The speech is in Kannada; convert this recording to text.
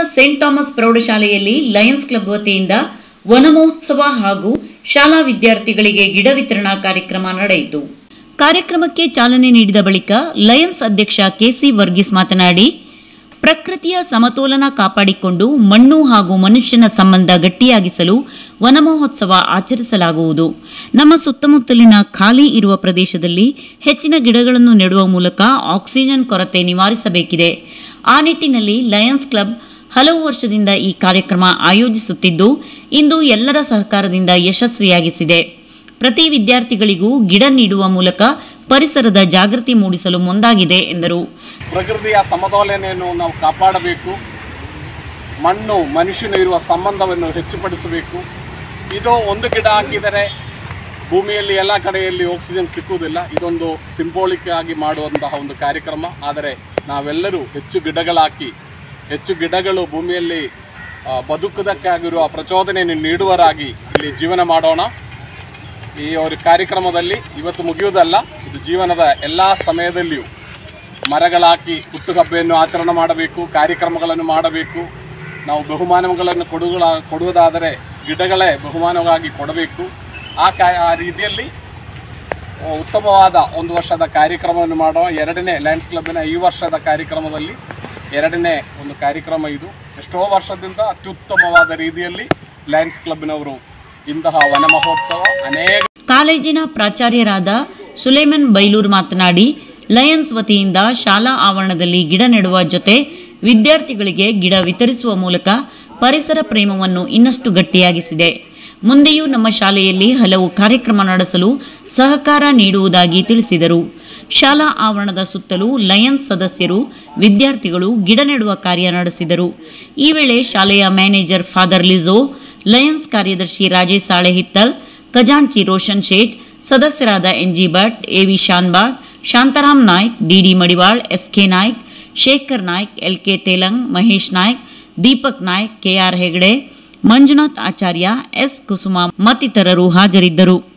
ಸೇಂಟ್ ಥಾಮಸ್ ಪ್ರೌಢಶಾಲೆಯಲ್ಲಿ ಲಯನ್ಸ್ ಕ್ಲಬ್ ವತಿಯಿಂದ ವನ ಮಹೋತ್ಸವ ಹಾಗೂ ಶಾಲಾ ವಿದ್ಯಾರ್ಥಿಗಳಿಗೆ ಗಿಡ ವಿತರಣಾ ಕಾರ್ಯಕ್ರಮ ನಡೆಯಿತು ಕಾರ್ಯಕ್ರಮಕ್ಕೆ ಚಾಲನೆ ನೀಡಿದ ಬಳಿಕ ಲಯನ್ಸ್ ಅಧ್ಯಕ್ಷ ಕೆಸಿ ವರ್ಗೀಸ್ ಮಾತನಾಡಿ ಪ್ರಕೃತಿಯ ಸಮತೋಲನ ಕಾಪಾಡಿಕೊಂಡು ಮಣ್ಣು ಹಾಗೂ ಮನುಷ್ಯನ ಸಂಬಂಧ ಗಟ್ಟಿಯಾಗಿಸಲು ವನ ಮಹೋತ್ಸವ ಆಚರಿಸಲಾಗುವುದು ನಮ್ಮ ಸುತ್ತಮುತ್ತಲಿನ ಖಾಲಿ ಇರುವ ಪ್ರದೇಶದಲ್ಲಿ ಹೆಚ್ಚಿನ ಗಿಡಗಳನ್ನು ನೆಡುವ ಮೂಲಕ ಆಕ್ಸಿಜನ್ ಕೊರತೆ ನಿವಾರಿಸಬೇಕಿದೆ ಆ ನಿಟ್ಟಿನಲ್ಲಿ ಲಯನ್ಸ್ ಕ್ಲಬ್ ಹಲವು ವರ್ಷದಿಂದ ಈ ಕಾರ್ಯಕ್ರಮ ಆಯೋಜಿಸುತ್ತಿದ್ದು ಇಂದು ಎಲ್ಲರ ಸಹಕಾರದಿಂದ ಯಶಸ್ವಿಯಾಗಿಸಿದೆ ಪ್ರತಿ ವಿದ್ಯಾರ್ಥಿಗಳಿಗೂ ಗಿಡ ನೀಡುವ ಮೂಲಕ ಪರಿಸರದ ಜಾಗೃತಿ ಮೂಡಿಸಲು ಮುಂದಾಗಿದೆ ಎಂದರು ಪ್ರಕೃತಿಯ ಸಮತೋಲನೆಯನ್ನು ನಾವು ಕಾಪಾಡಬೇಕು ಮಣ್ಣು ಮನುಷ್ಯನು ಇರುವ ಸಂಬಂಧವನ್ನು ಹೆಚ್ಚುಪಡಿಸಬೇಕು ಇದು ಒಂದು ಗಿಡ ಹಾಕಿದರೆ ಭೂಮಿಯಲ್ಲಿ ಎಲ್ಲ ಕಡೆಯಲ್ಲಿ ಆಕ್ಸಿಜನ್ ಸಿಕ್ಕುವುದಿಲ್ಲ ಇದೊಂದು ಸಿಂಬೋಲಿಕ್ ಆಗಿ ಮಾಡುವಂತಹ ಒಂದು ಕಾರ್ಯಕ್ರಮ ಆದರೆ ನಾವೆಲ್ಲರೂ ಹೆಚ್ಚು ಗಿಡಗಳಾಕಿ ಹೆಚ್ಚು ಗಿಡಗಳು ಭೂಮಿಯಲ್ಲಿ ಆ, ಬದುಕುವುದಕ್ಕಾಗಿರುವ ಪ್ರಚೋದನೆಯನ್ನು ನೀಡುವರಾಗಿ ಇಲ್ಲಿ ಜೀವನ ಮಾಡೋಣ ಈ ಒಂದು ಕಾರ್ಯಕ್ರಮದಲ್ಲಿ ಇವತ್ತು ಮುಗಿಯುವುದಲ್ಲ ಇದು ಜೀವನದ ಎಲ್ಲ ಸಮಯದಲ್ಲಿಯೂ ಮರಗಳಾಕಿ ಹುಟ್ಟುಹಬ್ಬೆಯನ್ನು ಆಚರಣೆ ಮಾಡಬೇಕು ಕಾರ್ಯಕ್ರಮಗಳನ್ನು ಮಾಡಬೇಕು ನಾವು ಬಹುಮಾನಗಳನ್ನು ಕೊಡುಗಳ ಕೊಡುವುದಾದರೆ ಗಿಡಗಳೇ ಬಹುಮಾನವಾಗಿ ಕೊಡಬೇಕು ಆ ಕಾ ಆ ರೀತಿಯಲ್ಲಿ ಆ, ಉತ್ತಮವಾದ ಒಂದು ವರ್ಷದ ಕಾರ್ಯಕ್ರಮವನ್ನು ಮಾಡುವ ಎರಡನೇ ಲಯನ್ಸ್ ಕ್ಲಬ್ಬಿನ ಈ ವರ್ಷದ ಕಾರ್ಯಕ್ರಮದಲ್ಲಿ ಎರಡನೇ ಒಂದು ಕಾರ್ಯಕ್ರಮ ಇದು ಎಷ್ಟೋ ವರ್ಷದಿಂದ ಅತ್ಯುತ್ತಮವಾದ ರೀತಿಯಲ್ಲಿ ಲಯನ್ಸ್ ಕ್ಲಬ್ಬಿನವರು ಇಂತಹ ವನ ಮಹೋತ್ಸವ ಅನೇಕ ಕಾಲೇಜಿನ ಪ್ರಾಚಾರ್ಯರಾದ ಸುಲೇಮನ್ ಬೈಲೂರ್ ಮಾತನಾಡಿ ಲಯನ್ಸ್ ವತಿಯಿಂದ ಶಾಲಾ ಆವರಣದಲ್ಲಿ ಗಿಡ ನೆಡುವ ಜೊತೆ ವಿದ್ಯಾರ್ಥಿಗಳಿಗೆ ಗಿಡ ವಿತರಿಸುವ ಮೂಲಕ ಪರಿಸರ ಪ್ರೇಮವನ್ನು ಇನ್ನಷ್ಟು ಗಟ್ಟಿಯಾಗಿಸಿದೆ ಮುಂದೆಯೂ ನಮ್ಮ ಶಾಲೆಯಲ್ಲಿ ಹಲವು ಕಾರ್ಯಕ್ರಮ ನಡೆಸಲು ಸಹಕಾರ ನೀಡುವುದಾಗಿ ತಿಳಿಸಿದರು ಶಾಲಾ ಆವರಣದ ಸುತ್ತಲೂ ಲಯನ್ಸ್ ಸದಸ್ಯರು ವಿದ್ಯಾರ್ಥಿಗಳು ಗಿಡ ನೆಡುವ ಕಾರ್ಯ ನಡೆಸಿದರು ಈ ವೇಳೆ ಶಾಲೆಯ ಮ್ಯಾನೇಜರ್ ಫಾದರ್ ಲಿಜೋ ಲಯನ್ಸ್ ಕಾರ್ಯದರ್ಶಿ ರಾಜೇಶ್ ಸಾಳೆ ಹಿತ್ತಲ್ ಖಜಾಂಚಿ ರೋಷನ್ ಶೇಟ್ ಸದಸ್ಯರಾದ N G Bhat A V Shanbhag Shantaram Naik D D Madival S K Naik Shekhar Naik L K Telang Mahesh Naik Deepak Naik K R Hegde Manjunath Acharya S Kusuma ಮತ್ತಿತರರು ಹಾಜರಿದ್ದರು